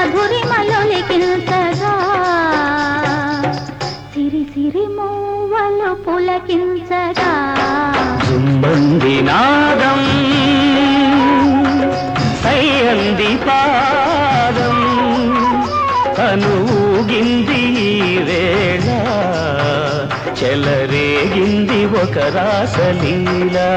భురిమలో లిఖించగా సిరి సిరి మూవలు పులకించగా జుమ్మంది నాదం సయ్యంది పాదం కనుగింది ఈ వేళ చెలరేగింది ఒక రాసలీలా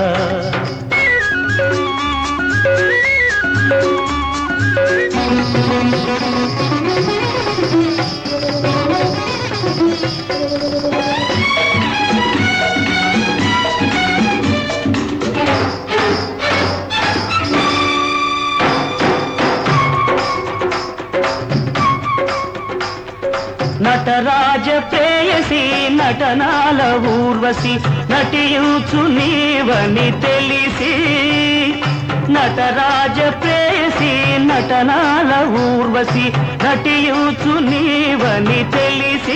నటరాజ ప్రేయసి నటనాల ఊర్వశి నటించు నీవని తెలిసి నటరాజ ప్రేయసి నటనాల ఊర్వశి నటించు నీవని తెలిసి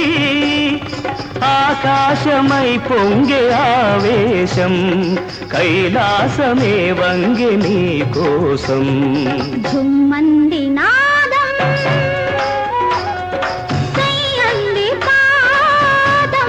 ఆకాశమై పొంగే ఆవేశం కైలాసమే వంగి నీ కోసం జుమ్మంది నాదం సయ్యంది పాదం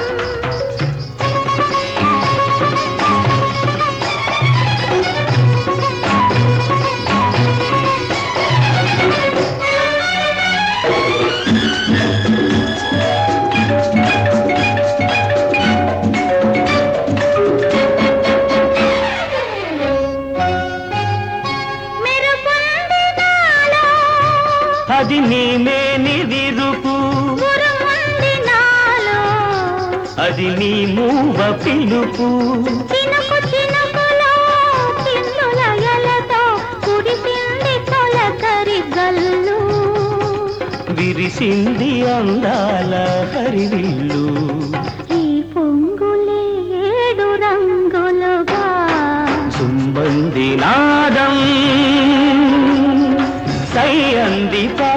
మెరుపుంది నాలో అది నీ మేని విరుపు ఉరుముంది నాలో అది నీ మూవ పిలుపు చినుకు చినుకులో చిన్నుల ఎలతో కురిసింది తొలకరి గల్లు విరిసింది అందాల హరివిల్లు ఈ పొంగులే ఏడు రంగులుగా సుమ్మంది నాదం సై అంది పా